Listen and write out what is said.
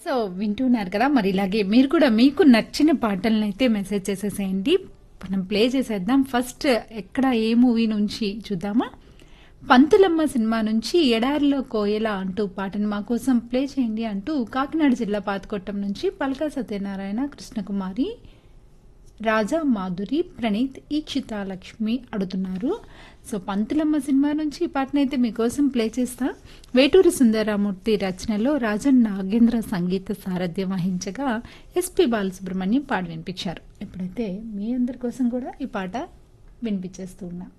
so వింటున్నారు కదా మరి ఇలాగే మీరు కూడా మీకు నచ్చిన పాటలను అయితే మెసేజ్ చేసేసేయండి మనం ప్లే చేసేద్దాం ఫస్ట్ ఎక్కడ ఏ మూవీ నుంచి చూద్దామా పంతులమ్మ సినిమా నుంచి ఎడారిలో కోయల అంటూ పాటను మా కోసం ప్లే చేయండి అంటూ కాకినాడ జిల్లా పాతకొట్టం నుంచి పలక సత్యనారాయణ కృష్ణకుమారి రాజా మాధురి ప్రణీత్ ఈక్షిత లక్ష్మి అడుగుతున్నారు సో పంతులమ్మ సినిమా నుంచి ఈ పాటనైతే మీకోసం ప్లే చేస్తా వేటూరి సుందరరామూర్తి రచనలో రాజన్ నాగేంద్ర సంగీత సారథ్యం వహించగా ఎస్పి బాలసుబ్రహ్మణ్యం పాట వినిపించారు ఇప్పుడైతే మీ అందరి కోసం కూడా ఈ పాట వినిపించేస్తూ ఉన్నా